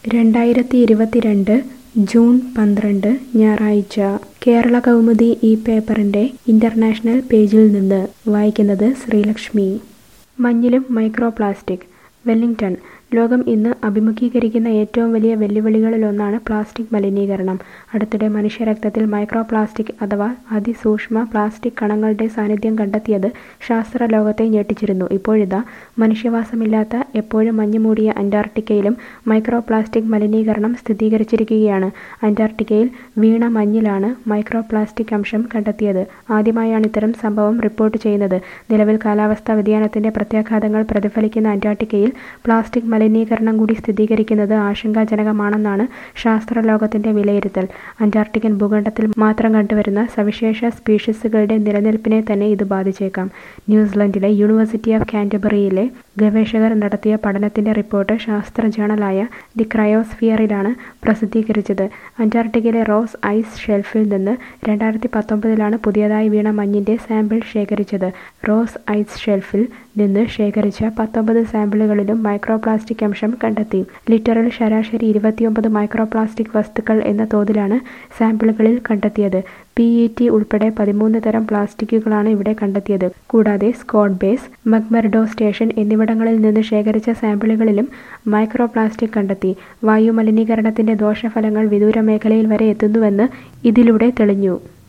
രണ്ടായിരത്തി ഇരുപത്തിരണ്ട് ജൂൺ പന്ത്രണ്ട് ഞായറാഴ്ച കേരള കൗമുദി ഈ പേപ്പറിൻ്റെ ഇൻ്റർനാഷണൽ പേജിൽ നിന്ന് വായിക്കുന്നത് ശ്രീലക്ഷ്മി മഞ്ഞിലും മൈക്രോ പ്ലാസ്റ്റിക് വെല്ലിംഗ്ടൺ ലോകം ഇന്ന് അഭിമുഖീകരിക്കുന്ന ഏറ്റവും വലിയ വെല്ലുവിളികളിലൊന്നാണ് പ്ലാസ്റ്റിക് മലിനീകരണം അടുത്തിടെ മനുഷ്യരക്തത്തിൽ മൈക്രോ പ്ലാസ്റ്റിക് അഥവാ അതിസൂക്ഷ്മ പ്ലാസ്റ്റിക് കണങ്ങളുടെ സാന്നിധ്യം കണ്ടെത്തിയത് ശാസ്ത്രലോകത്തെ ഞെട്ടിച്ചിരുന്നു ഇപ്പോഴിതാ മനുഷ്യവാസമില്ലാത്ത എപ്പോഴും മഞ്ഞുമൂടിയ അന്റാർട്ടിക്കയിലും മൈക്രോ പ്ലാസ്റ്റിക് മലിനീകരണം സ്ഥിരീകരിച്ചിരിക്കുകയാണ് അന്റാർട്ടിക്കയിൽ വീണ മഞ്ഞിലാണ് മൈക്രോ പ്ലാസ്റ്റിക് അംശം കണ്ടെത്തിയത് ആദ്യമായാണ് ഇത്തരം സംഭവം റിപ്പോർട്ട് ചെയ്യുന്നത് നിലവിൽ കാലാവസ്ഥാ വ്യതിയാനത്തിന്റെ പ്രത്യാഘാതങ്ങൾ പ്രതിഫലിക്കുന്ന അന്റാർട്ടിക്കയിൽ പ്ലാസ്റ്റിക് മലിനീകരണം കൂടി സ്ഥിരീകരിക്കുന്നത് ആശങ്കാജനകമാണെന്നാണ് ശാസ്ത്രലോകത്തിന്റെ വിലയിരുത്തൽ അന്റാർട്ടിക്കൻ ഭൂഖണ്ഡത്തിൽ മാത്രം കണ്ടുവരുന്ന സവിശേഷ സ്പീഷീസുകളുടെ നിലനിൽപ്പിനെ തന്നെ ഇത് ബാധിച്ചേക്കാം ന്യൂസിലൻഡിലെ യൂണിവേഴ്സിറ്റി ഓഫ് കാൻറ്റബറിയിലെ ഗവേഷകർ നടത്തിയ പഠനത്തിന്റെ റിപ്പോർട്ട് ശാസ്ത്ര ജേണലായ ദി ക്രയോസ്ഫിയറിലാണ് പ്രസിദ്ധീകരിച്ചത് അന്റാർട്ടിക്കയിലെ റോസ് ഐസ് ഷെൽഫിൽ നിന്ന് രണ്ടായിരത്തി പത്തൊമ്പതിലാണ് പുതിയതായി വീണ മഞ്ഞിന്റെ സാമ്പിൾ ശേഖരിച്ചത് റോസ് ഐസ് ഷെൽഫിൽ നിന്ന് ശേഖരിച്ച പത്തൊമ്പത് സാമ്പിളുകളിലും മൈക്രോ പ്ലാസ്റ്റിക് അംശം കണ്ടെത്തി ലിറ്ററിൽ ശരാശരി ഇരുപത്തിയൊമ്പത് മൈക്രോ പ്ലാസ്റ്റിക് വസ്തുക്കൾ എന്ന തോതിലാണ് സാമ്പിളുകളിൽ കണ്ടെത്തിയത് പി ഇ ടി ഉൾപ്പെടെ പതിമൂന്ന് തരം പ്ലാസ്റ്റിക്കുകളാണ് ഇവിടെ കണ്ടെത്തിയത് കൂടാതെ സ്കോട്ട് ബേസ് മക്മർഡോ സ്റ്റേഷൻ എന്നിവിടങ്ങളിൽ നിന്ന് ശേഖരിച്ച സാമ്പിളുകളിലും മൈക്രോ പ്ലാസ്റ്റിക് കണ്ടെത്തി വായു മലിനീകരണത്തിന്റെ ദോഷഫലങ്ങൾ വിദൂര മേഖലയിൽ വരെ എത്തുന്നുവെന്ന് ഇതിലൂടെ തെളിഞ്ഞു